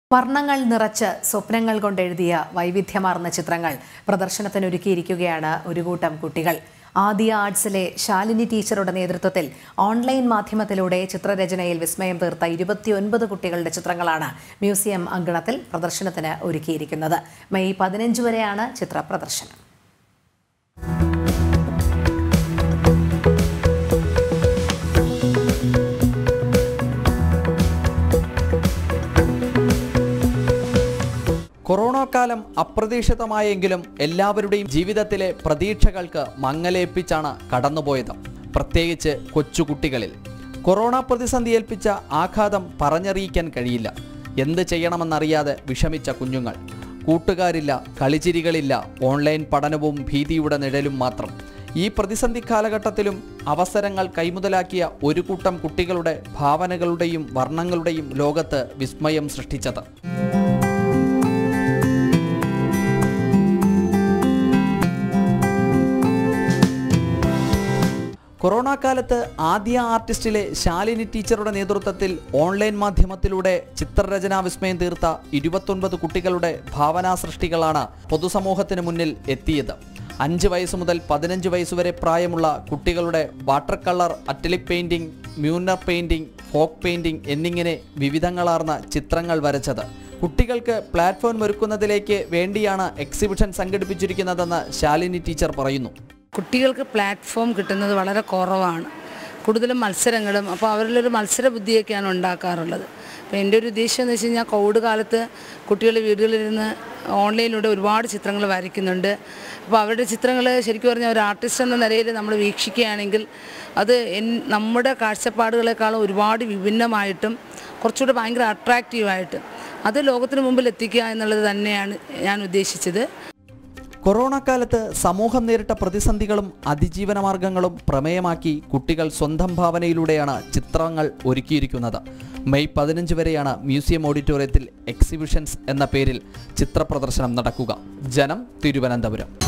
വർണ്ണങ്ങൾ നിറച്ച് സ്വപ്നങ്ങൾ കൊണ്ടെഴുതിയ വൈവിധ്യമാർന്ന ചിത്രങ്ങൾ പ്രദർശനത്തിനൊരുക്കിയിരിക്കുകയാണ് ഒരു കൂട്ടം കുട്ടികൾ ആദ്യ ആർട്സിലെ ശാലിനി ടീച്ചറുടെ നേതൃത്വത്തിൽ ഓൺലൈൻ മാധ്യമത്തിലൂടെ ചിത്രരചനയിൽ വിസ്മയം തീർത്ത ഇരുപത്തിയൊൻപത് കുട്ടികളുടെ ചിത്രങ്ങളാണ് മ്യൂസിയം അങ്കണത്തിൽ പ്രദർശനത്തിന് ഒരുക്കിയിരിക്കുന്നത് മെയ് പതിനഞ്ച് വരെയാണ് ചിത്ര പ്രദർശനം കൊറോണ കാലം അപ്രതീക്ഷിതമായെങ്കിലും എല്ലാവരുടെയും ജീവിതത്തിലെ പ്രതീക്ഷകൾക്ക് മങ്ങലേൽപ്പിച്ചാണ് കടന്നുപോയത് പ്രത്യേകിച്ച് കൊച്ചുകുട്ടികളിൽ കൊറോണ പ്രതിസന്ധി ഏൽപ്പിച്ച ആഘാതം പറഞ്ഞറിയിക്കാൻ കഴിയില്ല എന്ത് ചെയ്യണമെന്നറിയാതെ വിഷമിച്ച കുഞ്ഞുങ്ങൾ കൂട്ടുകാരില്ല കളിച്ചിരികളില്ല ഓൺലൈൻ പഠനവും ഭീതിയുടെ നിഴലും മാത്രം ഈ പ്രതിസന്ധി കാലഘട്ടത്തിലും അവസരങ്ങൾ കൈമുതലാക്കിയ ഒരു കൂട്ടം കുട്ടികളുടെ ഭാവനകളുടെയും വർണ്ണങ്ങളുടെയും ലോകത്ത് വിസ്മയം സൃഷ്ടിച്ചത് കൊറോണ കാലത്ത് ആദ്യ ആർട്ടിസ്റ്റിലെ ശാലിനി ടീച്ചറുടെ നേതൃത്വത്തിൽ ഓൺലൈൻ മാധ്യമത്തിലൂടെ ചിത്രരചനാ വിസ്മയം തീർത്ത ഇരുപത്തൊൻപത് കുട്ടികളുടെ ഭാവനാ സൃഷ്ടികളാണ് പൊതുസമൂഹത്തിന് മുന്നിൽ എത്തിയത് അഞ്ച് വയസ്സ് മുതൽ പതിനഞ്ച് വയസ്സുവരെ പ്രായമുള്ള കുട്ടികളുടെ വാട്ടർ കളർ അറ്റലിക് painting mural painting folk painting എന്നിങ്ങനെ വിവിധങ്ങളാർന്ന ചിത്രങ്ങൾ വരച്ചത് കുട്ടികൾക്ക് പ്ലാറ്റ്ഫോം ഒരുക്കുന്നതിലേക്ക് വേണ്ടിയാണ് എക്സിബിഷൻ സംഘടിപ്പിച്ചിരിക്കുന്നതെന്ന് ശാലിനി ടീച്ചർ പറയുന്നു കുട്ടികൾക്ക് പ്ലാറ്റ്ഫോം കിട്ടുന്നത് വളരെ കുറവാണ് കൂടുതലും മത്സരങ്ങളും അപ്പോൾ അവരിലൊരു മത്സര ബുദ്ധിയൊക്കെയാണ് ഉണ്ടാക്കാറുള്ളത് അപ്പോൾ എൻ്റെ ഒരു ഉദ്ദേശം എന്ന് വെച്ച് കഴിഞ്ഞാൽ കോവിഡ് കാലത്ത് കുട്ടികൾ വീടുകളിലിരുന്ന് ഓൺലൈനിലൂടെ ഒരുപാട് ചിത്രങ്ങൾ വരയ്ക്കുന്നുണ്ട് അപ്പോൾ അവരുടെ ചിത്രങ്ങൾ ശരിക്കും പറഞ്ഞാൽ ഒരു ആർട്ടിസ്റ്റ് എന്ന നിലയിൽ നമ്മൾ വീക്ഷിക്കുകയാണെങ്കിൽ അത് എൻ നമ്മുടെ കാഴ്ചപ്പാടുകളെക്കാളും ഒരുപാട് വിഭിന്നമായിട്ടും കുറച്ചുകൂടെ ഭയങ്കര അട്രാക്റ്റീവായിട്ട് അത് ലോകത്തിന് മുമ്പിൽ എത്തിക്കുക എന്നുള്ളത് തന്നെയാണ് ഞാൻ ഉദ്ദേശിച്ചത് കൊറോണ കാലത്ത് സമൂഹം നേരിട്ട പ്രതിസന്ധികളും അതിജീവന മാർഗങ്ങളും പ്രമേയമാക്കി കുട്ടികൾ സ്വന്തം ഭാവനയിലൂടെയാണ് ചിത്രങ്ങൾ ഒരുക്കിയിരിക്കുന്നത് മെയ് പതിനഞ്ച് വരെയാണ് മ്യൂസിയം ഓഡിറ്റോറിയത്തിൽ എക്സിബിഷൻസ് എന്ന പേരിൽ ചിത്രപ്രദർശനം നടക്കുക ജനം തിരുവനന്തപുരം